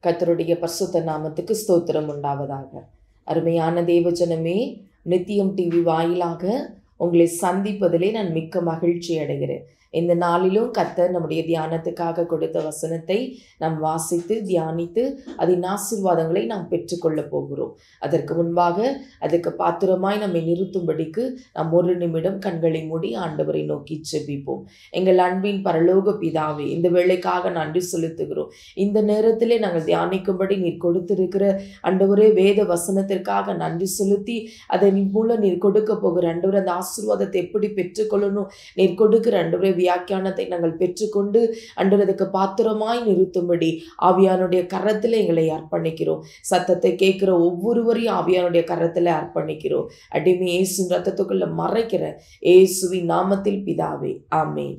கர்த்தருடைய பரிசுத்த நாமத்துக்கு ஸ்தோத்திரம் உண்டாவதாக அருமையான தேவஜனமே நித்தியம் டிவி வாயிலாக உங்களை சந்திப்பதிலே நான் மிக்க மகிழ்ச்சி அடைகிறேன் இந்த நாளிலும் கர்த்தர் நம்முடைய தியானத்துக்காக கொடுத்த வசனத்தை நாம் வாசித்து தியானித்து அதன் ஆசீர்வாதங்களை நாம் பெற்றுக்கொள்ளப் போகிறோம் அதற்கு முன்பாக அதற்கு பாத்திரமாய் நம்மை நிறுத்தும்படிக்கு நாம் ஒரு நிமிடம் கண்களை மூடி ஆண்டவரை நோக்கி செபிப்போம் எங்கள் அன்பின் பரலோக பிதாவே இந்த வேலைக்காக நன்றி செலுத்துகிறோம் இந்த நேரத்திலே நாங்கள் தியானிக்கும்படி நீர் கொடுத்திருக்கிற ஆண்டவரே வேத வசனத்திற்காக நன்றி செலுத்தி அதை நீ மூலம் நீர் கொடுக்க போகிற ஆண்டவர் அந்த ஆசீர்வாதத்தை எப்படி பெற்றுக்கொள்ளணும் நீர் கொடுக்கிற ஆண்டவரே வியாக்கியானத்தை நாங்கள் பெற்றுக்கொண்டு அன்றர் அதுக்கு பாத்திரமாய் நிறுத்தும்படி ஆவியானுடைய கரத்தில் எங்களை அர்ப்பணிக்கிறோம் சத்தத்தை கேட்குற ஒவ்வொருவரையும் ஆவியானுடைய கரத்தில் அர்ப்பணிக்கிறோம் அடிமை இயேசு ரத்தத்துக்குள்ள மறைக்கிற இயேசுவின் நாமத்தில் பிதாவே ஆமென்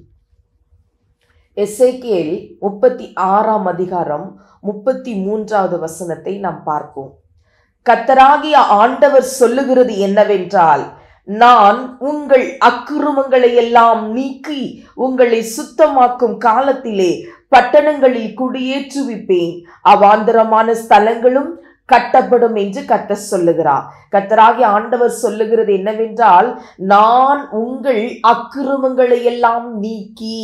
எசேக்கியேல் முப்பத்தி ஆறாம் அதிகாரம் முப்பத்தி மூன்றாவது வசனத்தை நாம் பார்ப்போம் கத்தராகிய ஆண்டவர் சொல்லுகிறது என்னவென்றால் நான் உங்கள் அக்குருமங்களை எல்லாம் நீக்கி உங்களை சுத்தமாக்கும் காலத்திலே பட்டணங்களில் குடியேற்றுவிப்பேன் அவாந்தரமான ஸ்தலங்களும் கட்டப்படும் என்று கத்த சொல்லுகிறார் கத்தராகி ஆண்டவர் சொல்லுகிறது என்னவென்றால் நான் உங்கள் அக்கிரமங்களை எல்லாம் நீக்கி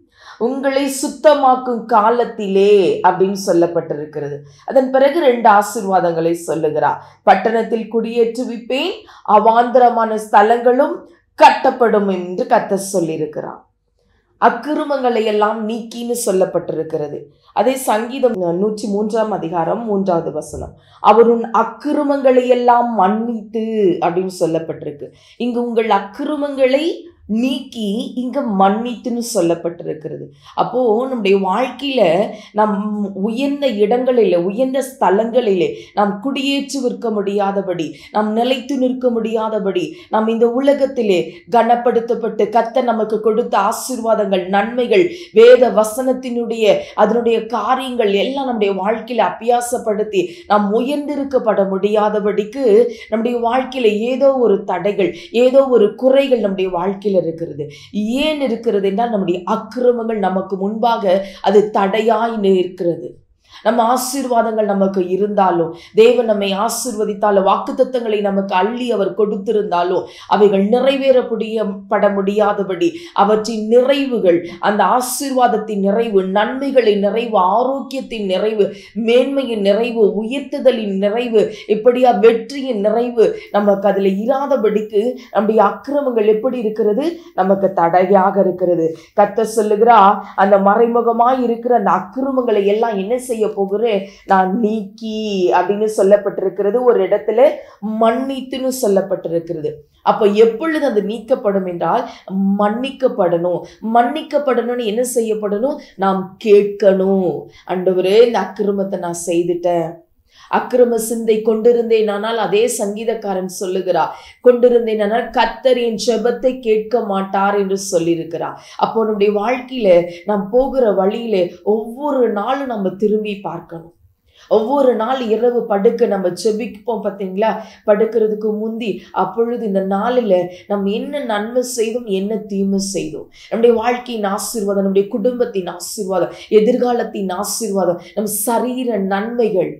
உங்களை சுத்தமாக்கும் காலத்திலே அப்படின்னு சொல்லப்பட்டிருக்கிறது அதன் பிறகு ரெண்டு ஆசிர்வாதங்களை சொல்லுகிறார் பட்டணத்தில் குடியேற்றுவிப்பேன் அவாந்தரமான ஸ்தலங்களும் கட்டப்படும் என்று கத்த சொல்லியிருக்கிறார் அக்கிருமங்களை எல்லாம் நீக்கின்னு சொல்லப்பட்டிருக்கிறது அதே சங்கீதம் நூற்றி மூன்றாம் அதிகாரம் மூன்றாவது வசனம் அவர் உன் அக்கிருமங்களை எல்லாம் மன்னித்து அப்படின்னு சொல்லப்பட்டிருக்கு இங்கு உங்கள் அக்கிருமங்களை நீக்கி இங்க மன்னித்துன்னு சொல்லப்பட்டிருக்கிறது அப்போ நம்முடைய வாழ்க்கையில நம் உயர்ந்த இடங்களிலே உயர்ந்த ஸ்தலங்களிலே நாம் குடியேற்றி விற்க முடியாதபடி நாம் நிலைத்து நிற்க முடியாதபடி நாம் இந்த உலகத்திலே கனப்படுத்தப்பட்டு கத்த நமக்கு கொடுத்த ஆசீர்வாதங்கள் நன்மைகள் வேத வசனத்தினுடைய அதனுடைய காரியங்கள் எல்லாம் நம்முடைய வாழ்க்கையில அபியாசப்படுத்தி நாம் உயர்ந்திருக்கப்பட முடியாதபடிக்கு நம்முடைய வாழ்க்கையில ஏதோ ஒரு தடைகள் ஏதோ ஒரு குறைகள் நம்முடைய வாழ்க்கையில இருக்கிறது ஏன் இருக்கிறது என்றால் நம்முடைய அக்கிரமங்கள் நமக்கு முன்பாக அது தடையாய் நிற்கிறது நம்ம ஆசீர்வாதங்கள் நமக்கு இருந்தாலும் தேவன் நம்மை ஆசீர்வதித்தாலும் வாக்குத்தத்தங்களை நமக்கு அள்ளி அவர் கொடுத்திருந்தாலும் அவைகள் நிறைவேறப்படிய பட முடியாதபடி அவற்றின் நிறைவுகள் அந்த ஆசீர்வாதத்தின் நிறைவு நன்மைகளின் நிறைவு ஆரோக்கியத்தின் நிறைவு மேன்மையின் நிறைவு உயர்த்துதலின் நிறைவு இப்படியா வெற்றியின் நிறைவு நமக்கு அதில் இராதபடிக்கு நம்முடைய அக்கிரமங்கள் எப்படி இருக்கிறது நமக்கு தடையாக இருக்கிறது கத்த சொல்லுகிறா அந்த மறைமுகமாய் இருக்கிற அந்த அக்கிரமங்களை எல்லாம் என்ன செய்ய போகிறேன் நான் நீக்கி அப்படின்னு சொல்லப்பட்டிருக்கிறது ஒரு இடத்துல மன்னித்துன்னு சொல்லப்பட்டிருக்கிறது அப்ப எப்பொழுது அது நீக்கப்படும் என்றால் மன்னிக்கப்படணும் மன்னிக்கப்படணும்னு என்ன செய்யப்படணும் நாம் கேட்கணும் அண்டவரே இந்த அக்கிரமத்தை நான் செய்துட்டேன் அக்கிரம சிந்தை கொண்டிருந்தேன் ஆனால் அதே சங்கீதக்காரன் சொல்லுகிறார் கொண்டிருந்தேன் ஆனால் கத்தர் என் செபத்தை கேட்க மாட்டார் என்று சொல்லியிருக்கிறார் அப்போ நம்முடைய வாழ்க்கையில நாம் போகிற வழியில ஒவ்வொரு நாளும் நம்ம திரும்பி பார்க்கணும் ஒவ்வொரு நாள் இரவு படுக்க நம்ம செபிப்போம் பார்த்தீங்களா படுக்கிறதுக்கு முந்தி அப்பொழுது இந்த நாளில் நம்ம என்ன நன்மை செய்தோம் என்ன தீமை செய்தோம் நம்முடைய வாழ்க்கையின் ஆசீர்வாதம் நம்முடைய குடும்பத்தின் ஆசீர்வாதம் எதிர்காலத்தின் ஆசீர்வாதம் நம் சரீர நன்மைகள்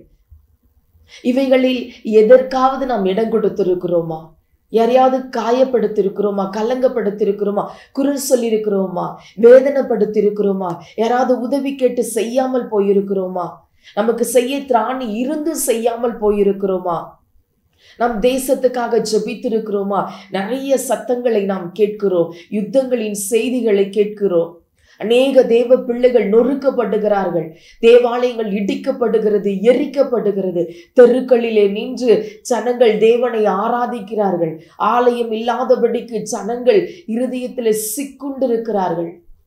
இவைகளில் எதற்காவது நாம் இடம் கொடுத்திருக்கிறோமா யாரையாவது காயப்படுத்திருக்கிறோமா கலங்கப்படுத்திருக்கிறோமா குரல் சொல்லியிருக்கிறோமா வேதனைப்படுத்திருக்கிறோமா யாராவது உதவி கேட்டு செய்யாமல் போயிருக்கிறோமா நமக்கு செய்ய திராணி இருந்து செய்யாமல் போயிருக்கிறோமா நம் தேசத்துக்காக ஜெபித்திருக்கிறோமா நிறைய சத்தங்களை நாம் கேட்கிறோம் யுத்தங்களின் செய்திகளை கேட்கிறோம் அநேக தேவ பிள்ளைகள் நொறுக்கப்படுகிறார்கள் தேவாலயங்கள் இடிக்கப்படுகிறது எரிக்கப்படுகிறது தெருக்களிலே நின்று ஜனங்கள் தேவனை ஆராதிக்கிறார்கள் ஆலயம் இல்லாதபடிக்கு ஜனங்கள் இருதயத்தில் சிக்குண்டிருக்கிறார்கள்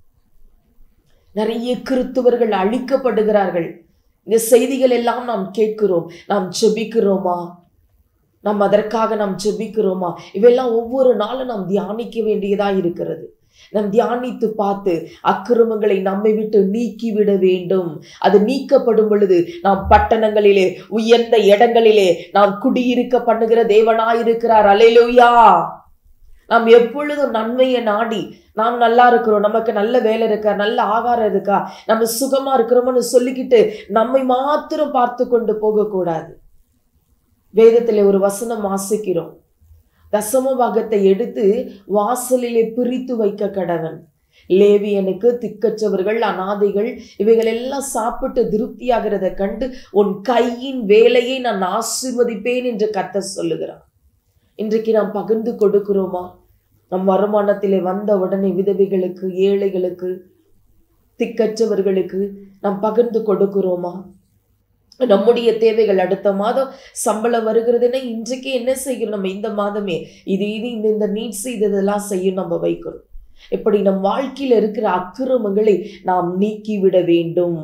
நிறைய கிறித்துவர்கள் அழிக்கப்படுகிறார்கள் இந்த செய்திகள் எல்லாம் நாம் கேட்கிறோம் நாம் ஜெபிக்கிறோமா நாம் அதற்காக நாம் ஜெபிக்கிறோமா இவையெல்லாம் ஒவ்வொரு நாளும் நாம் தியானிக்க வேண்டியதா இருக்கிறது நாம் தியானித்து பார்த்து அக்கிரமங்களை நம்மை விட்டு நீக்கிவிட வேண்டும் அது நீக்கப்படும் பொழுது நாம் பட்டணங்களிலே உயர்ந்த இடங்களிலே நாம் குடியிருக்க பண்ணுகிற தேவனாயிருக்கிறார் அலையிலுயா நாம் எப்பொழுதும் நன்மையை நாடி நாம் நல்லா இருக்கிறோம் நமக்கு நல்ல வேலை இருக்கா நல்ல ஆகாரம் இருக்கா நம்ம சுகமா இருக்கிறோம்னு சொல்லிக்கிட்டு நம்மை மாத்திரம் பார்த்து கொண்டு போகக்கூடாது வேதத்துல ஒரு வசனம் வாசிக்கிறோம் தசம பாகத்தை எடுத்து வாசலிலே பிரித்து வைக்க கடவன் லேவியனுக்கு திக்கற்றவர்கள் அனாதைகள் இவைகள் எல்லாம் சாப்பிட்டு திருப்தியாகிறத கண்டு உன் கையின் வேலையை நான் ஆசீர்வதிப்பேன் என்று கத்த சொல்லுகிறான் இன்றைக்கு நாம் பகிர்ந்து கொடுக்கிறோமா நம் வருமானத்திலே வந்த உடனே விதவைகளுக்கு ஏழைகளுக்கு திக்கற்றவர்களுக்கு நாம் பகிர்ந்து கொடுக்கிறோமா நம்முடைய தேவைகள் அடுத்த மாதம் சம்பளம் வருகிறதுன்னா இன்றைக்கு என்ன செய்யணும் நம்ம இந்த மாதமே இது இது இந்த இந்த நீட்ஸ் இது இதெல்லாம் செய்யும் நம்ம வைக்கிறோம் இப்படி நம் வாழ்க்கையில இருக்கிற அக்கிரமங்களை நாம் நீக்கிவிட வேண்டும்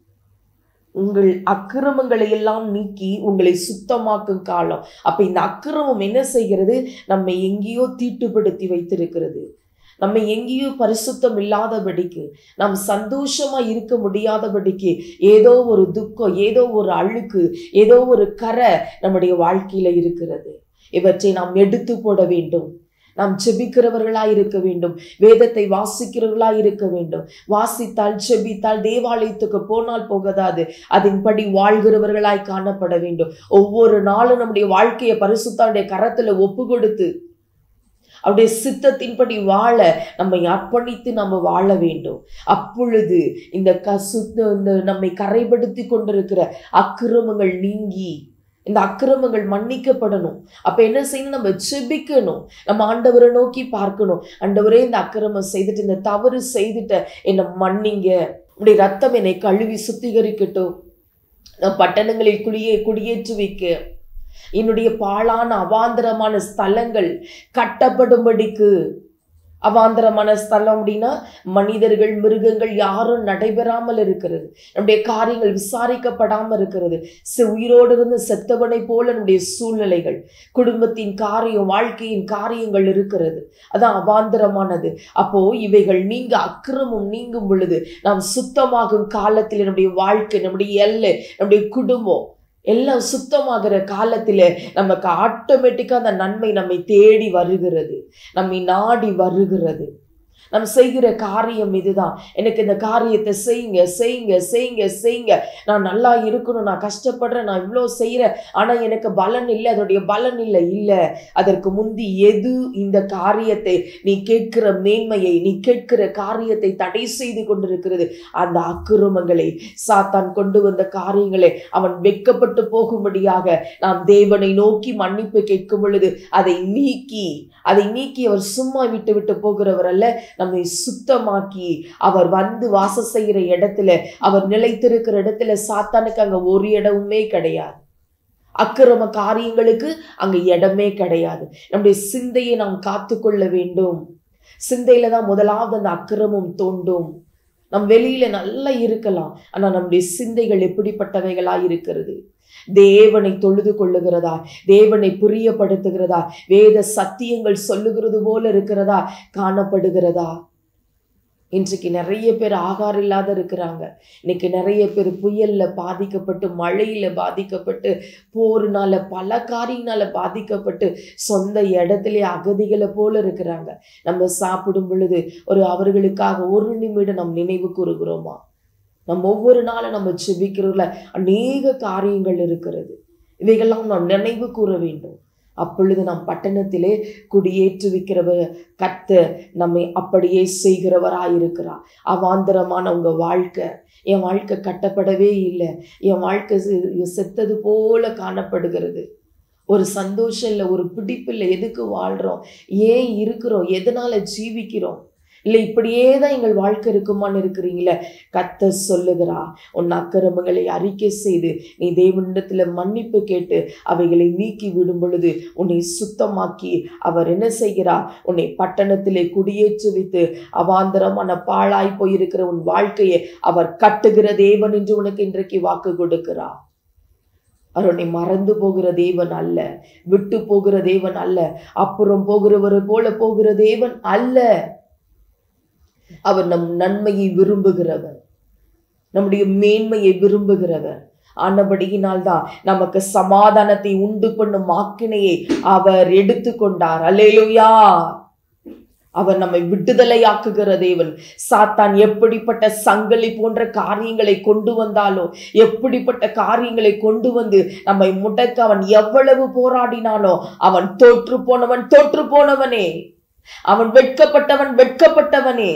உங்கள் அக்கிரமங்களை எல்லாம் நீக்கி உங்களை சுத்தமாக்கும் காலம் அப்ப இந்த அக்கிரமம் என்ன செய்கிறது நம்மை எங்கேயோ தீட்டுப்படுத்தி வைத்திருக்கிறது நம்ம எங்கேயோ பரிசுத்தம் இல்லாதபடிக்கு நாம் சந்தோஷமா இருக்க முடியாதபடிக்கு ஏதோ ஒரு துக்கம் ஏதோ ஒரு அழுக்கு ஏதோ ஒரு கரை நம்முடைய வாழ்க்கையில இருக்கிறது இவற்றை நாம் எடுத்து போட வேண்டும் நாம் செபிக்கிறவர்களாய் இருக்க வேண்டும் வேதத்தை வாசிக்கிறவர்களாய் இருக்க வேண்டும் வாசித்தால் செபித்தால் தேவாலயத்துக்கு போனால் போகதாது அதன்படி வாழ்கிறவர்களாய் காணப்பட வேண்டும் ஒவ்வொரு நாளும் நம்முடைய வாழ்க்கையை பரிசுத்தாவுடைய கரத்துல ஒப்பு கொடுத்து அவருடைய சித்தத்தின்படி வாழ நம்மை அர்ப்பணித்து நம்ம வாழ வேண்டும் அப்பொழுது இந்த கசு இந்த நம்மை கரைப்படுத்தி கொண்டிருக்கிற அக்கிரமங்கள் நீங்கி இந்த அக்கிரமங்கள் மன்னிக்கப்படணும் அப்ப என்ன செய்யணும் நம்ம செபிக்கணும் நம்ம ஆண்டவரை நோக்கி பார்க்கணும் ஆண்டவரே இந்த அக்கிரமம் செய்துட்டு இந்த தவறு செய்துட்ட என்னை மன்னிங்க உடைய ரத்தம் என்னை கழுவி சுத்திகரிக்கட்டும் நான் பட்டணங்களில் குடியே குடியேற்றி வைக்க என்னுடைய பாழான அவாந்தரமான ஸ்தலங்கள் கட்டப்படும்படிக்கு அவாந்தரமான ஸ்தலம் அப்படின்னா மனிதர்கள் மிருகங்கள் யாரும் நடைபெறாமல் இருக்கிறது நம்முடைய காரியங்கள் விசாரிக்கப்படாமல் இருக்கிறது செ- உயிரோடு இருந்து செத்தவனை போல நம்முடைய சூழ்நிலைகள் குடும்பத்தின் காரியம் வாழ்க்கையின் காரியங்கள் இருக்கிறது அதான் அவாந்தரமானது அப்போ இவைகள் நீங்க அக்கிரமம் நீங்கும் பொழுது நாம் சுத்தமாகும் காலத்தில் நம்முடைய வாழ்க்கை நம்முடைய எல்லை நம்முடைய குடும்பம் எல்லாம் சுத்தமாகிற காலத்தில் நமக்கு ஆட்டோமேட்டிக்காக அந்த நன்மை நம்மை தேடி வருகிறது நம்மை நாடி வருகிறது நாம் செய்கிற காரியம் இதுதான் எனக்கு இந்த காரியத்தை செய்யுங்க செய்யுங்க செய்யுங்க செய்யுங்க நான் நல்லா இருக்கணும் நான் கஷ்டப்படுறேன் நான் இவ்வளோ செய்கிறேன் ஆனால் எனக்கு பலன் இல்லை அதோடைய பலன் இல்லை இல்லை அதற்கு முந்தி எது இந்த காரியத்தை நீ கேட்கிற மேன்மையை நீ கேட்கிற காரியத்தை தடை செய்து கொண்டிருக்கிறது அந்த அக்கிரமங்களை சாத்தான் கொண்டு வந்த காரியங்களை அவன் வெட்கப்பட்டு போகும்படியாக நாம் தேவனை நோக்கி மன்னிப்பு கேட்கும் பொழுது அதை நீக்கி அதை நீக்கி அவர் சும்மா விட்டு விட்டு போகிறவர் அல்ல நம்மை சுத்தமாக்கி அவர் வந்து வாசம் செய்கிற இடத்துல அவர் நிலைத்திருக்கிற இடத்துல சாத்தானுக்கு அங்க ஒரு இடமுமே கிடையாது அக்கிரம காரியங்களுக்கு அங்க இடமே கிடையாது நம்முடைய சிந்தையை நாம் காத்துக்கொள்ள வேண்டும் சிந்தையில தான் முதலாவது அந்த அக்கிரமம் தோண்டும் நம் வெளியில நல்லா இருக்கலாம் ஆனா நம்முடைய சிந்தைகள் எப்படிப்பட்டவைகளா இருக்கிறது தேவனை தொழுது கொள்ளுகிறதா தேவனை பிரியப்படுத்துகிறதா வேத சத்தியங்கள் சொல்லுகிறது போல இருக்கிறதா காணப்படுகிறதா இன்றைக்கு நிறைய பேர் ஆகாரம் இல்லாத இருக்கிறாங்க இன்னைக்கு நிறைய பேர் புயல்ல பாதிக்கப்பட்டு மழையில பாதிக்கப்பட்டு போர்னால பல காரியங்களால பாதிக்கப்பட்டு சொந்த இடத்துல அகதிகளை போல இருக்கிறாங்க நம்ம சாப்பிடும் பொழுது ஒரு அவர்களுக்காக ஒரு நிமிடம் நம் நினைவு கூறுகிறோமா நம்ம ஒவ்வொரு நாளும் நம்ம செபிக்கிறதுல அநேக காரியங்கள் இருக்கிறது இவைகள்லாம் நாம் நினைவு கூற வேண்டும் அப்பொழுது நாம் பட்டணத்திலே குடியேற்றுவிக்கிறவ கத்த நம்மை அப்படியே செய்கிறவராயிருக்கிறார் அவாந்தரமான உங்க வாழ்க்கை என் வாழ்க்கை கட்டப்படவே இல்லை என் வாழ்க்கை செ- செத்தது போல காணப்படுகிறது ஒரு சந்தோஷம் இல்லை ஒரு பிடிப்பு இல்லை எதுக்கு வாழ்கிறோம் ஏன் இருக்கிறோம் எதனால ஜீவிக்கிறோம் இல்லை இப்படியே தான் எங்கள் வாழ்க்கை இருக்குமான்னு இருக்கிறீங்களே கத்த சொல்லுகிறா உன் அக்கிரமங்களை அறிக்கை செய்து நீ தேவனிடத்துல மன்னிப்பு கேட்டு அவைகளை நீக்கி விடும் பொழுது உன்னை சுத்தமாக்கி அவர் என்ன செய்கிறார் உன்னை பட்டணத்திலே குடியேற்றி வைத்து அவாந்தரமான பாழாய் போயிருக்கிற உன் வாழ்க்கையை அவர் கட்டுகிற தேவன் என்று உனக்கு இன்றைக்கு வாக்கு கொடுக்கிறார் அவர் உன்னை மறந்து போகிற தேவன் அல்ல விட்டு போகிற தேவன் அல்ல அப்புறம் போகிறவர் போல போகிற தேவன் அல்ல அவர் நம் நன்மையை விரும்புகிறவர் நம்முடைய மேன்மையை விரும்புகிறவர் ஆனபடியினால்தான் நமக்கு சமாதானத்தை உண்டு பண்ணும் ஆக்கினையை அவர் எடுத்துக்கொண்டார் அல்லேலூயா அவர் நம்மை விடுதலையாக்குகிற தேவன் சாத்தான் எப்படிப்பட்ட சங்கிலி போன்ற காரியங்களை கொண்டு வந்தாலோ எப்படிப்பட்ட காரியங்களை கொண்டு வந்து நம்மை முடக்க அவன் எவ்வளவு போராடினானோ அவன் தோற்று போனவன் தோற்று போனவனே அவன் வெட்கப்பட்டவன் வெட்கப்பட்டவனே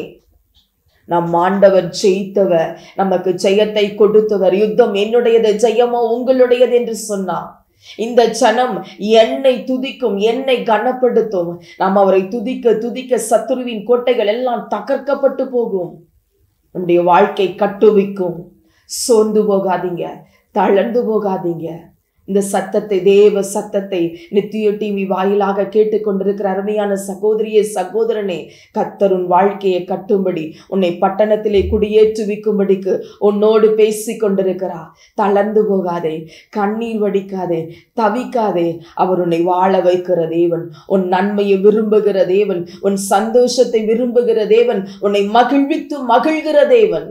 நம் ஆண்டவர் ஜெயித்தவர் நமக்கு ஜெயத்தை கொடுத்தவர் யுத்தம் என்னுடையது ஜெயமோ உங்களுடையது என்று சொன்னார் இந்த சனம் என்னை துதிக்கும் என்னை கனப்படுத்தும் நாம் அவரை துதிக்க துதிக்க சத்துருவின் கோட்டைகள் எல்லாம் தகர்க்கப்பட்டு போகும் நம்முடைய வாழ்க்கை கட்டுவிக்கும் சோர்ந்து போகாதீங்க தளர்ந்து போகாதீங்க இந்த சத்தத்தை தேவ சத்தத்தை நித்திய டிவி வாயிலாக கேட்டுக்கொண்டிருக்கிற அருமையான சகோதரியே சகோதரனே கத்தருன் வாழ்க்கையை கட்டும்படி உன்னை பட்டணத்திலே குடியேற்றுவிக்கும்படிக்கு உன்னோடு பேசி கொண்டிருக்கிறா தளர்ந்து போகாதே கண்ணீர் வடிக்காதே தவிக்காதே அவர் உன்னை வாழ வைக்கிற தேவன் உன் நன்மையை விரும்புகிற தேவன் உன் சந்தோஷத்தை விரும்புகிற தேவன் உன்னை மகிழ்வித்து மகிழ்கிற தேவன்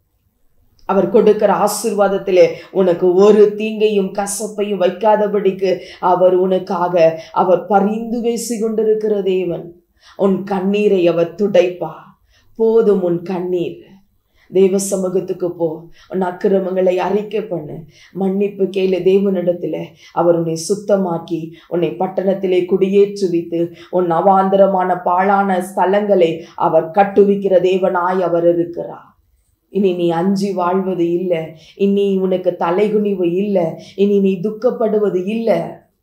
அவர் கொடுக்கிற ஆசிர்வாதத்திலே உனக்கு ஒரு தீங்கையும் கசப்பையும் வைக்காதபடிக்கு அவர் உனக்காக அவர் பரிந்து பேசி கொண்டிருக்கிற தேவன் உன் கண்ணீரை அவர் துடைப்பா போதும் உன் கண்ணீர் தேவ சமூகத்துக்கு போ உன் அக்கிரமங்களை அறிக்கை பண்ணு மன்னிப்பு கேளு தேவனிடத்துல அவர் உன்னை சுத்தமாக்கி உன்னை பட்டணத்திலே குடியேற்றுவித்து உன் அவாந்தரமான பாழான ஸ்தலங்களை அவர் கட்டுவிக்கிற தேவனாய் அவர் இருக்கிறார் இனி நீ அஞ்சி வாழ்வது இல்லை இனி உனக்கு தலைகுனிவு இல்லை இனி நீ துக்கப்படுவது இல்லை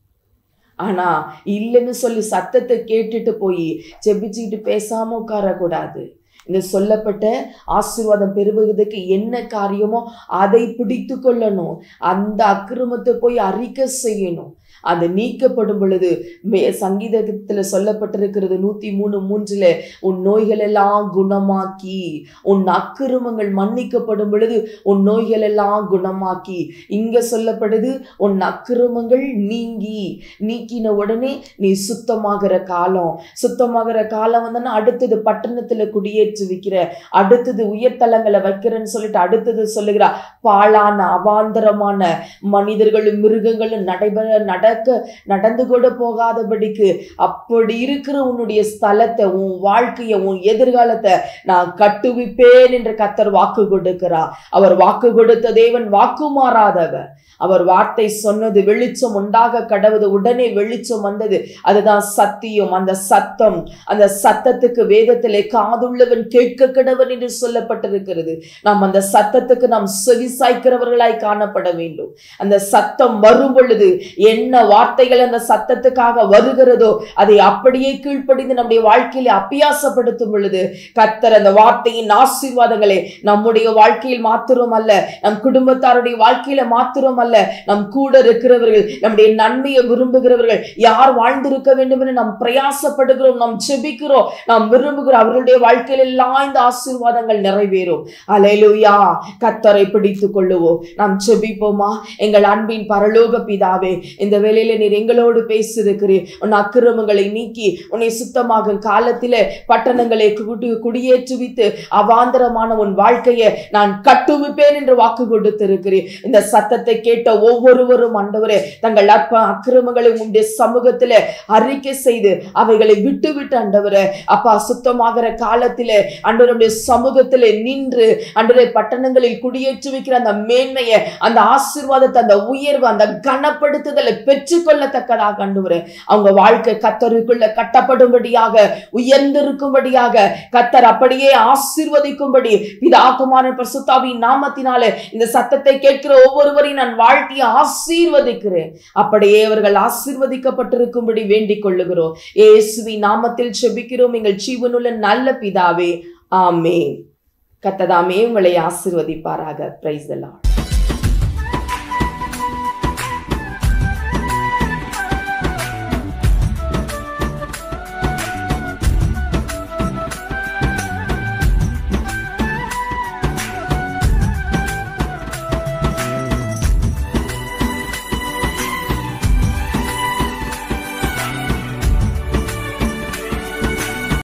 ஆனா இல்லைன்னு சொல்லி சத்தத்தை கேட்டுட்டு போய் செபிச்சுக்கிட்டு பேசாம உட்காரக்கூடாது இந்த சொல்லப்பட்ட ஆசீர்வாதம் பெறுவதற்கு என்ன காரியமோ அதை பிடித்து கொள்ளணும் அந்த அக்கிரமத்தை போய் அறிக்கை செய்யணும் அது நீக்கப்படும் பொழுது மே சங்கீதத்துல சொல்லப்பட்டிருக்கிறது நூத்தி மூணு மூன்றுல உன் நோய்கள் எல்லாம் குணமாக்கி உன் அக்கிரமங்கள் மன்னிக்கப்படும் பொழுது உன் நோய்கள் எல்லாம் குணமாக்கி இங்க சொல்லப்படுது உன் அக்கிரமங்கள் நீங்கி நீக்கின உடனே நீ சுத்தமாகிற காலம் சுத்தமாகிற காலம் வந்தோன்னா அடுத்தது பட்டணத்துல குடியேற்றி வைக்கிற அடுத்தது உயர்தலங்களை வைக்கிறேன்னு சொல்லிட்டு அடுத்தது சொல்லுகிறா பாழான அவாந்தரமான மனிதர்களும் மிருகங்களும் நடைபெற நடக்க நடந்து கூட போகாதபடிக்கு அப்படி இருக்கிற உன்னுடைய ஸ்தலத்தை உன் வாழ்க்கையை உன் எதிர்காலத்தை நான் கட்டுவிப்பேன் என்று கத்தர் வாக்கு கொடுக்கிறார் அவர் வாக்கு கொடுத்த தேவன் வாக்கு மாறாதவர் அவர் வார்த்தை சொன்னது வெளிச்சம் உண்டாக கடவுது உடனே வெளிச்சம் வந்தது அதுதான் சத்தியம் அந்த சத்தம் அந்த சத்தத்துக்கு வேதத்திலே காதுள்ளவன் கேட்க கடவன் என்று சொல்லப்பட்டிருக்கிறது நாம் அந்த சத்தத்துக்கு நாம் செவிசாய்க்கிறவர்களாய் காணப்பட வேண்டும் அந்த சத்தம் வரும் பொழுது என்ன வார்த்தைகள் அந்த சத்தத்துக்காக வருகிறதோ அதை அப்படியே கீழ்ப்படிந்து நம்முடைய வாழ்க்கையில அப்பியாசப்படுத்தும் பொழுது கத்தர் அந்த வார்த்தையின் ஆசீர்வாதங்களை நம்முடைய வாழ்க்கையில் மாத்திரம் அல்ல நம் குடும்பத்தாருடைய வாழ்க்கையில மாத்திரம் அல்ல நம் கூட இருக்கிறவர்கள் நம்முடைய நன்மையை விரும்புகிறவர்கள் யார் வாழ்ந்திருக்க வேண்டும் என்று நாம் பிரயாசப்படுகிறோம் நாம் செபிக்கிறோம் நாம் விரும்புகிறோம் அவர்களுடைய வாழ்க்கையில் எல்லாம் இந்த ஆசீர்வாதங்கள் நிறைவேறும் அலையிலுயா கத்தரை பிடித்துக் கொள்ளுவோம் நாம் செபிப்போமா எங்கள் அன்பின் பரலோக பிதாவே இந்த வேளையில நீர் எங்களோடு பேசியிருக்கிறீர் உன் அக்கிரமங்களை நீக்கி உன்னை சுத்தமாகும் காலத்திலே பட்டணங்களை குடி குடியேற்றுவித்து அவாந்தரமான உன் வாழ்க்கையை நான் கட்டுவிப்பேன் என்று வாக்கு கொடுத்திருக்கிறேன் இந்த சத்தத்தை கேட்ட ஒவ்வொருவரும் ஆண்டவரே தங்கள் அற்ப அக்கிரமங்களை உங்களுடைய சமூகத்திலே அறிக்கை செய்து அவைகளை விட்டு விட்டு ஆண்டவரே அப்பா சுத்தமாகிற காலத்திலே ஆண்டவருடைய சமூகத்திலே நின்று ஆண்டவரே பட்டணங்களில் குடியேற்றி வைக்கிற அந்த மேன்மையை அந்த ஆசீர்வாதத்தை அந்த உயர்வு அந்த கனப்படுத்துதலை பெற்றுக்கொள்ளத்தக்கதாக ஆண்டவரே அவங்க வாழ்க்கை கத்தருக்குள்ள கட்டப்படும்படியாக உயர்ந்திருக்கும்படியாக கத்தர் அப்படியே ஆசீர்வதிக்கும்படி பிதாகுமாரன் பரிசுத்தாவின் நாமத்தினாலே இந்த சத்தத்தை கேட்கிற ஒவ்வொருவரையும் நான் வாழ்க்கையை ஆசீர்வதிக்கிறேன் அப்படியே அவர்கள் ஆசீர்வதிக்கப்பட்டிருக்கும்படி வேண்டிக் கொள்ளுகிறோம் இயேசுவின் நாமத்தில் செபிக்கிறோம் எங்கள் ஜீவனுள்ள நல்ல பிதாவே ஆமே கத்ததாமே உங்களை ஆசீர்வதிப்பாராக பிரைஸ் எல்லாம்